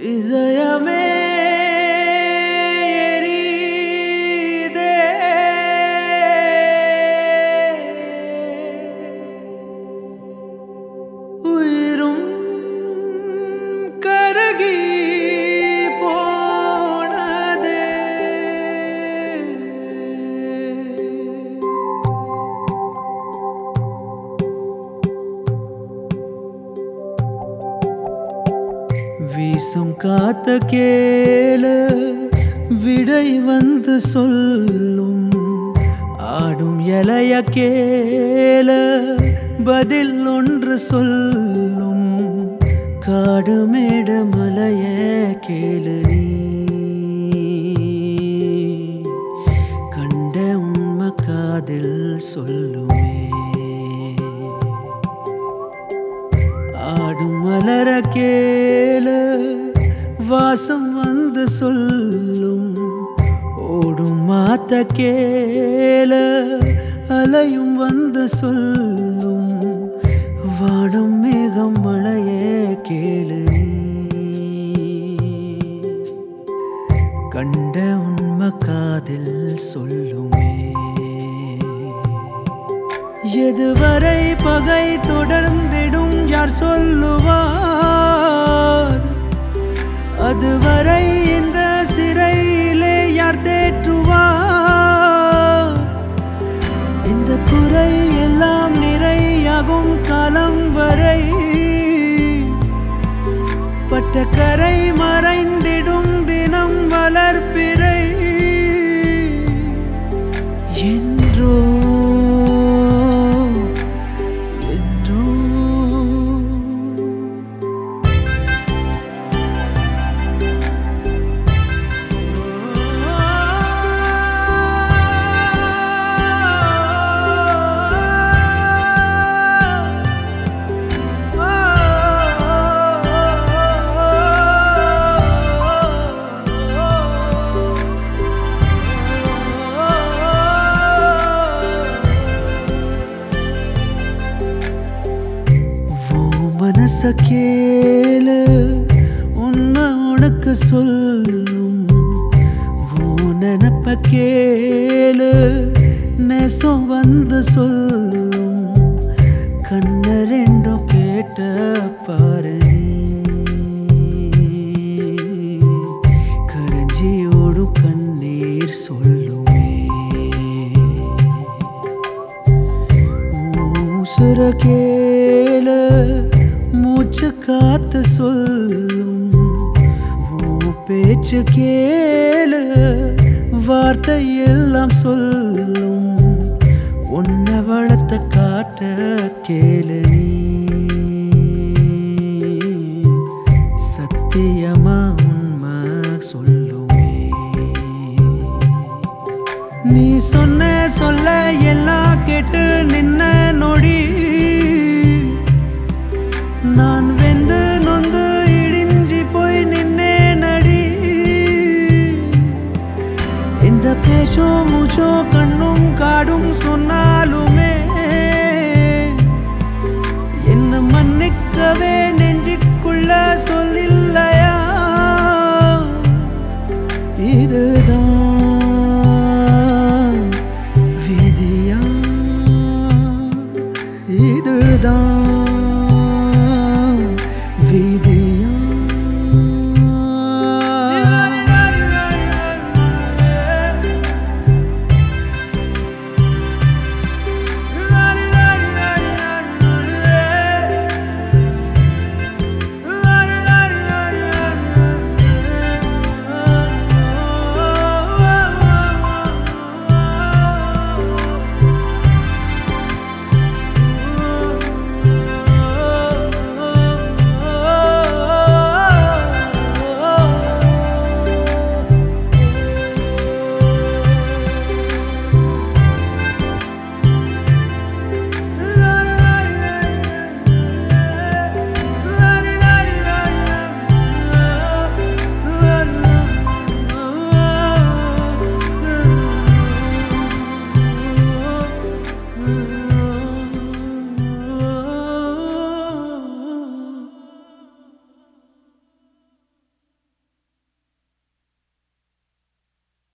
இதயமே எரியுதே. உயிரும் கருகி போனதே வீசும் காத்த கேள விடை வந்து சொல்லும் ஆடும் இலைய கேள பதில் ஒன்று சொல்லும் காடு மேட மலைய கேளு நீ கண்ட உண்மை காதில் சொல்லுமே ஆடும் மலர கேள வாசம் வந்து சொல்லும் ஓடும் மாத்த கேள அலையும் வந்து சொல்லும் வாடும் மேகம் மழையே கேளு நீ. கண்ட உண்மை காதில் சொல்லுமே எதுவரை பகை தொடர்ந்திடும் யார் சொல்லுவார் அதுவரை இந்த சிறையிலே யார் தேற்றுவார் இந்த குறை எல்லாம் நிறையாகும் காலம் வரை பட்ட கரை மறைந்திடும் தினம் வளர்ப்பிறை என்றோ என்றோ ஓ மனச கேளு உன்னை உனக்கு சொல்லும் ஓ நினப்ப கேளு நெசம் வந்து சொல்லும் கண்ண ரெண்டும் கேட்ட பாரு கரஞ்சியோடும் கண்ணீர் சொல்லுமே உசுர கேள மூச்சு காத்து சொல்லும் உன் பேச்சு கேள வார்த்தை எல்லாம் சொல்லும் உன்னை வளர்த்த காட்ட கேளு நீ சத்தியமா உண்மை சொல்லுமே நீ சொன்ன சொல்ல எல்லாம் கேட்டு நின்ன நொடி நான் வெந்து நொந்து இடிஞ்சி போய் நின்னே நடி இந்த பேச்சோ மூச்சோ கண்ணும் காடும் சொன்னா